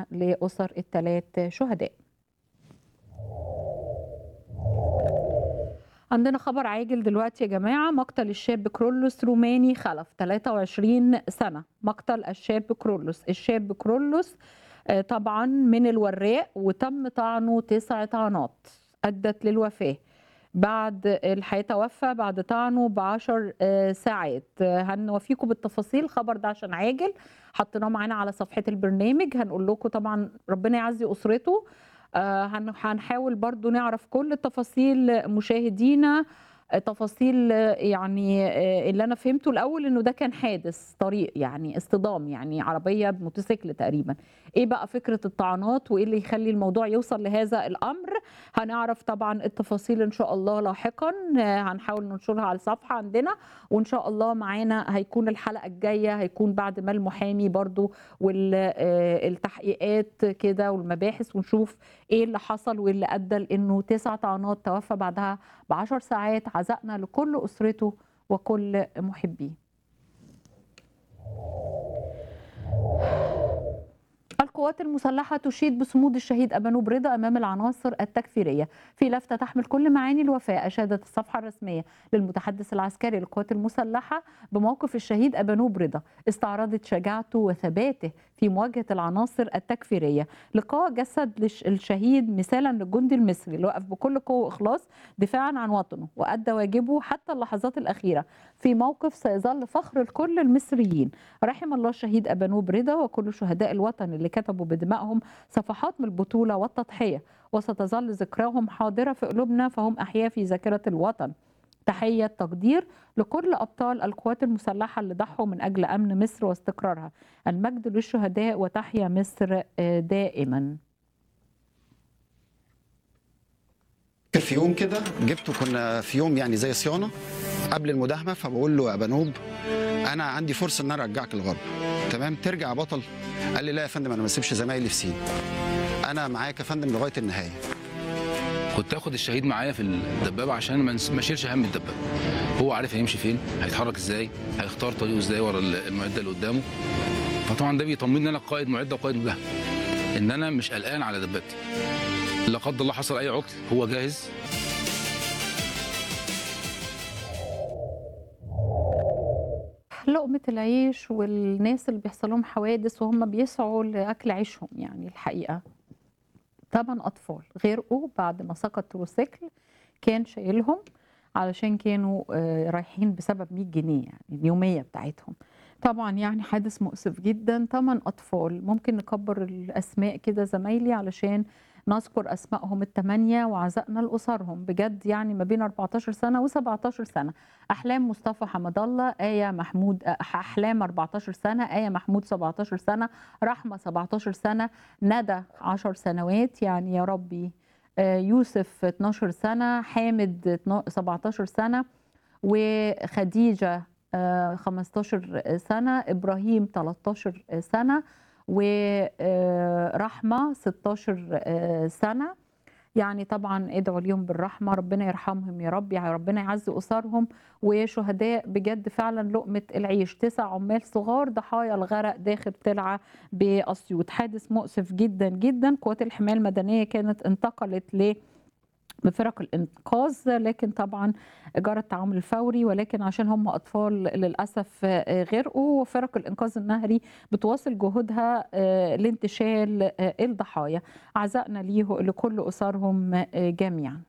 لأسر الثلاث شهداء عندنا خبر عاجل دلوقتي يا جماعة مقتل الشاب كرولوس روماني خلف 23 سنة مقتل الشاب كرولوس الشاب كرولوس آه، طبعا من الوراق وتم طعنه تسع طعنات أدت للوفاة بعد الحقيقة توفى بعد طعنه بعشر آه، ساعات آه، هنوفيكم بالتفاصيل الخبر ده عشان عاجل حطيناه معانا على صفحة البرنامج هنقول لكم طبعا ربنا يعزي أسرته آه، هن- هنحاول برضو نعرف كل التفاصيل مشاهدينا آه، تفاصيل آه، يعني آه، اللي انا فهمته الاول انه ده كان حادث طريق يعني اصطدام يعني عربيه بموتوسيكل تقريبا ايه بقى فكره الطعنات وايه اللي يخلي الموضوع يوصل لهذا الامر هنعرف طبعا التفاصيل ان شاء الله لاحقا آه، هنحاول ننشرها على الصفحه عندنا وان شاء الله معانا هيكون الحلقه الجايه هيكون بعد ما المحامي برضو والتحقيقات كده والمباحث ونشوف ايه اللي حصل واللي ادى لانه تسع طعنات توفى بعدها بعشر ساعات عزائنا لكل اسرته وكل محبيه القوات المسلحة تشيد بصمود الشهيد أبانوب رضا أمام العناصر التكفيرية في لفتة تحمل كل معاني الوفاة أشادت الصفحة الرسمية للمتحدث العسكري للقوات المسلحة بموقف الشهيد أبانوب رضا استعرضت شجاعته وثباته في مواجهة العناصر التكفيرية لقاء جسد للش- الشهيد مثالا للجندي المصري اللي وقف بكل قوة وإخلاص دفاعا عن وطنه وأدى واجبه حتى اللحظات الأخيرة في موقف سيظل فخر لكل المصريين رحم الله الشهيد أبانوب رضا وكل شهداء الوطن اللي كتبوا بدمائهم صفحات من البطولة والتضحية وستظل ذكراهم حاضرة في قلوبنا فهم أحياء في ذاكرة الوطن تحية تقدير لكل أبطال القوات المسلحة اللي ضحوا من أجل أمن مصر واستقرارها المجد للشهداء وتحيا مصر آه، دائما فاكر في يوم كده جبته كنا في يوم يعني زي صيانه قبل المداهمه فبقول له يا بنوب انا عندي فرصه ان انا ارجعك الغرب تمام ترجع يا بطل قال لي لا يا فندم انا ما اسيبش زمايلي في سين انا معاك يا فندم لغايه النهايه كنت اخد الشهيد معايا في الدبابه عشان ما نس- ما اشيلش هم الدبابه هو عارف هيمشي فين هيتحرك ازاي هيختار طريقه ازاي ورا ال- المعده اللي قدامه فطبعا ده بيطمني ان انا قائد معده وقائد مجاهد ان انا مش قلقان على دبابتي لا قدر الله حصل اي عطل هو جاهز لقمة العيش والناس اللي بيحصل لهم حوادث وهم بيسعوا لأكل عيشهم يعني الحقيقة ثمان أطفال غرقوا بعد ما سقط تروسيكل كان شايلهم علشان كانوا آه، رايحين بسبب 100 جنيه يعني اليومية بتاعتهم طبعا يعني حادث مؤسف جدا ثمان أطفال ممكن نكبر الأسماء كده زمايلي علشان نذكر أسمائهم الثمانية وعزائنا لأسرهم بجد يعني ما بين 14 سنة و17 سنة أحلام مصطفى حمد الله آية محمود أحلام 14 سنة آية محمود 17 سنة رحمة 17 سنة ندى 10 سنوات يعني يا ربي آه، يوسف 12 سنة حامد 12 17 سنة وخديجة آه، 15 سنة إبراهيم 13 سنة ورحمة 16 آه، سنة يعني طبعا ادعوا اليوم بالرحمة ربنا يرحمهم يا رب يعني ربنا يعزي أسرهم وشهداء بجد فعلا لقمة العيش تسع عمال صغار ضحايا الغرق داخل ترعة بأسيوط حادث مؤسف جدا جدا قوات الحماية المدنية كانت انتقلت ل بفرق الانقاذ لكن طبعا جرى التعامل الفوري ولكن عشان هم اطفال للاسف آه، غرقوا وفرق الانقاذ النهري بتواصل جهودها آه، لانتشال آه، الضحايا عزائنا ليه لكل اسرهم آه، جميعا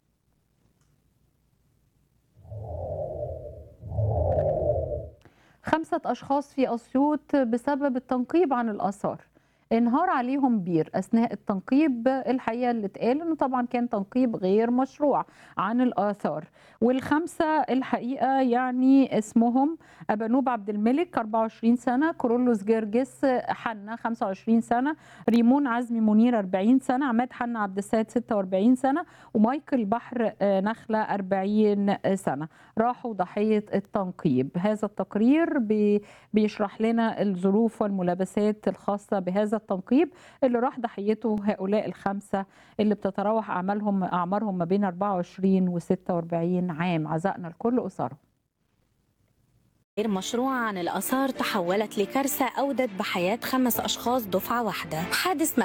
خمسة أشخاص في أسيوط بسبب التنقيب عن الآثار انهار عليهم بير أثناء التنقيب الحقيقة اللي اتقال إنه طبعا كان تنقيب غير مشروع عن الآثار والخمسة الحقيقة يعني اسمهم أبانوب عبد الملك 24 سنة كورولوس جرجس حنا 25 سنة ريمون عزمي منير 40 سنة عماد حنا عبد السيد 46 سنة ومايكل بحر آه، نخلة 40 سنة راحوا ضحية التنقيب هذا التقرير بي- بيشرح لنا الظروف والملابسات الخاصة بهذا التنقيب اللي راح ضحيته هؤلاء الخمسة اللي بتتراوح أعمالهم أعمارهم ما بين 24 و 46 عام عزائنا لكل أسرهم مشروع عن الآثار تحولت لكارثة أودت بحياة خمس أشخاص دفعة واحدة حادث